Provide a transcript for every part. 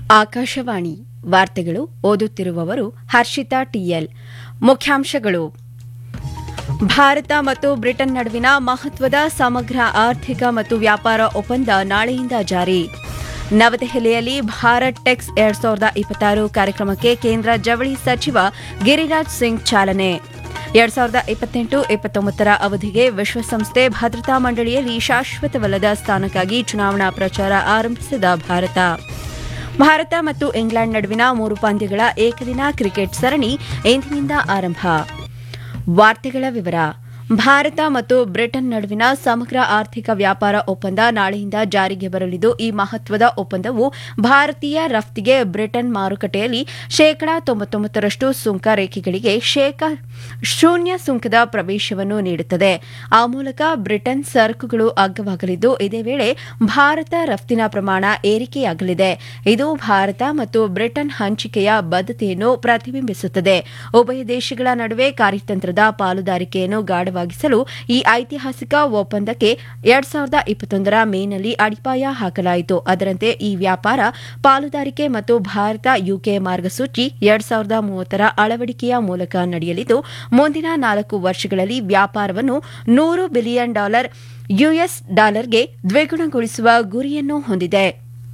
ಆಕಾಶವಾಣಿ ವಾರ್ತೆಗಳು ಓದುತ್ತಿರುವವರು ಹರ್ಷಿತಾ ಟಿಎಲ್ ಮುಖ್ಯಾಂಶಗಳು ಭಾರತ ಮತ್ತು ಬ್ರಿಟನ್ ನಡುವಿನ ಮಹತ್ವದ ಸಮಗ್ರ ಆರ್ಥಿಕ ಮತ್ತು ವ್ಯಾಪಾರ ಒಪ್ಪಂದ ನಾಳೆಯಿಂದ ಜಾರಿ ನವದೆಹಲಿಯಲ್ಲಿ ಭಾರತ್ ಟೆಕ್ಸ್ ಎರಡ್ ಸಾವಿರದ ಇಪ್ಪತ್ತಾರು ಕಾರ್ಯಕ್ರಮಕ್ಕೆ ಕೇಂದ್ರ ಜವಳಿ ಸಚಿವ ಗಿರಿರಾಜ್ ಸಿಂಗ್ ಚಾಲನೆ ಎರಡ್ ಸಾವಿರದ ಇಪ್ಪತ್ತೆಂಟು ಇಪ್ಪತ್ತೊಂಬತ್ತರ ಅವಧಿಗೆ ವಿಶ್ವಸಂಸ್ಥೆ ಭದ್ರತಾ ಮಂಡಳಿಯಲ್ಲಿ ಶಾಶ್ವತವಲ್ಲದ ಸ್ಥಾನಕ್ಕಾಗಿ ಚುನಾವಣಾ ಪ್ರಚಾರ ಆರಂಭಿಸಿದ ಭಾರತ ಭಾರತ ಮತ್ತು ಇಂಗ್ಲೆಂಡ್ ನಡುವಿನ ಮೂರು ಪಂದ್ಯಗಳ ಏಕದಿನ ಕ್ರಿಕೆಟ್ ಸರಣಿ ಇಂದಿನಿಂದ ಆರಂಭ ವಾರ್ತೆಗಳ ವಿವರ ಭಾರತ ಮತ್ತು ಬ್ರಿಟನ್ ನಡುವಿನ ಸಮಗ್ರ ಆರ್ಥಿಕ ವ್ಯಾಪಾರ ಒಪ್ಪಂದ ನಾಳೆಯಿಂದ ಜಾರಿಗೆ ಬರಲಿದ್ದು ಈ ಮಹತ್ವದ ಒಪ್ಪಂದವು ಭಾರತೀಯ ರಫ್ತಿಗೆ ಬ್ರಿಟನ್ ಮಾರುಕಟ್ಟೆಯಲ್ಲಿ ಶೇಕಡಾ ತೊಂಬತ್ತೊಂಬತ್ತರಷ್ಟು ಸುಂಕ ರೇಖೆಗಳಿಗೆ ಶೂನ್ಯ ಸುಂಕದ ಪ್ರವೇಶವನ್ನು ನೀಡುತ್ತದೆ ಆ ಮೂಲಕ ಬ್ರಿಟನ್ ಸರಕುಗಳು ಅಗ್ಗವಾಗಲಿದ್ದು ಇದೇ ವೇಳೆ ಭಾರತ ರಫ್ತಿನ ಪ್ರಮಾಣ ಏರಿಕೆಯಾಗಲಿದೆ ಇದು ಭಾರತ ಮತ್ತು ಬ್ರಿಟನ್ ಹಂಚಿಕೆಯ ಬದ್ಧತೆಯನ್ನು ಪ್ರತಿಬಿಂಬಿಸುತ್ತದೆ ಉಭಯ ದೇಶಗಳ ನಡುವೆ ಕಾರ್ಯತಂತ್ರದ ಪಾಲುದಾರಿಕೆಯನ್ನು ಗಾಢವಾಗಿಸಲು ಈ ಐತಿಹಾಸಿಕ ಒಪ್ಪಂದಕ್ಕೆ ಎರಡ್ ಸಾವಿರದ ಇಪ್ಪತ್ತೊಂದರ ಮೇನಲ್ಲಿ ಅಡಿಪಾಯ ಹಾಕಲಾಯಿತು ಅದರಂತೆ ಈ ವ್ಯಾಪಾರ ಪಾಲುದಾರಿಕೆ ಮತ್ತು ಭಾರತ ಯುಕೆ ಮಾರ್ಗಸೂಚಿ ಎರಡ್ ಸಾವಿರದ ಮೂವತ್ತರ ಅಳವಡಿಕೆಯ ಮೂಲಕ ನಡೆಯಲಿದ್ದು ಮುಂದಿನ ನಾಲ್ಕು ವರ್ಷಗಳಲ್ಲಿ ವ್ಯಾಪಾರವನ್ನು ನೂರು ಬಿಲಿಯನ್ ಡಾಲರ್ ಯುಎಸ್ ಡಾಲರ್ಗೆ ದ್ವಿಗುಣಗೊಳಿಸುವ ಗುರಿಯನ್ನು ಹೊಂದಿದೆ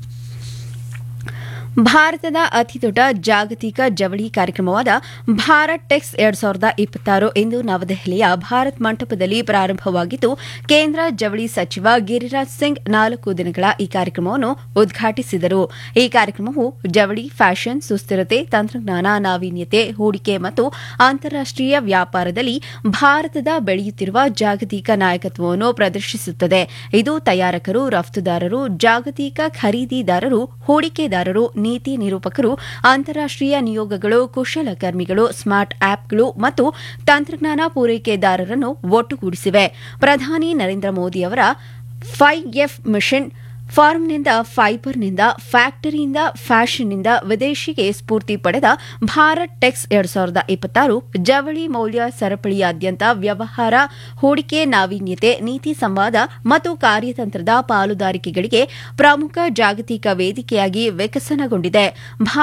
ಭಾರತದ ಅತಿದೊಡ್ಡ ಜಾಗತಿಕ ಜವಳಿ ಕಾರ್ಯಕ್ರಮವಾದ ಭಾರತ್ ಟೆಕ್ಸ್ ಎರಡ್ ಸಾವಿರದ ಇಪ್ಪತ್ತಾರು ಇಂದು ನವದೆಹಲಿಯ ಭಾರತ್ ಮಂಟಪದಲ್ಲಿ ಪ್ರಾರಂಭವಾಗಿದ್ದು ಕೇಂದ್ರ ಜವಳಿ ಸಚಿವ ಗಿರಿರಾಜ್ ಸಿಂಗ್ ನಾಲ್ಕು ದಿನಗಳ ಈ ಕಾರ್ಯಕ್ರಮವನ್ನು ಉದ್ಘಾಟಿಸಿದರು ಈ ಕಾರ್ಯಕ್ರಮವು ಜವಳಿ ಫ್ಯಾಷನ್ ಸುಸ್ಥಿರತೆ ತಂತ್ರಜ್ಞಾನ ನಾವೀನ್ಯತೆ ಹೂಡಿಕೆ ಮತ್ತು ಅಂತಾರಾಷ್ಟೀಯ ವ್ಯಾಪಾರದಲ್ಲಿ ಭಾರತದ ಬೆಳೆಯುತ್ತಿರುವ ಜಾಗತಿಕ ನಾಯಕತ್ವವನ್ನು ಪ್ರದರ್ಶಿಸುತ್ತದೆ ಇದು ತಯಾರಕರು ರಫ್ತುದಾರರು ಜಾಗತಿಕ ಖರೀದಿದಾರರು ಹೂಡಿಕೆದಾರರು ನೀತಿ ನಿರೂಪಕರು ಅಂತಾರಾಷ್ಟೀಯ ನಿಯೋಗಗಳು ಕುಶಲಕರ್ಮಿಗಳು ಸ್ಮಾರ್ಟ್ ಆಪ್ಗಳು ಮತ್ತು ತಂತ್ರಜ್ಞಾನ ಪೂರೈಕೆದಾರರನ್ನು ಒಟ್ಟುಗೂಡಿಸಿವೆ ಪ್ರಧಾನಿ ನರೇಂದ್ರ ಮೋದಿ ಅವರ ಫೈವ್ ಎಫ್ ಮಿಷನ್ ಫಾರ್ಮ್ನಿಂದ ಫೈಬರ್ನಿಂದ ಫ್ಯಾಕ್ಟರಿಯಿಂದ ಫ್ಯಾಷನ್ನಿಂದ ವಿದೇಶಿಗೆ ಸ್ಫೂರ್ತಿ ಪಡೆದ ಭಾರತ್ ಟೆಕ್ಸ್ ಎರಡ್ ಸಾವಿರದ ಇಪ್ಪತ್ತಾರು ಜವಳಿ ಮೌಲ್ಯ ಸರಪಳಿಯಾದ್ಯಂತ ವ್ಯವಹಾರ ಹೂಡಿಕೆ ನಾವೀನ್ಯತೆ ನೀತಿ ಸಂವಾದ ಮತ್ತು ಕಾರ್ಯತಂತ್ರದ ಪಾಲುದಾರಿಕೆಗಳಿಗೆ ಪ್ರಮುಖ ಜಾಗತಿಕ ವೇದಿಕೆಯಾಗಿ ವಿಕಸನಗೊಂಡಿದೆ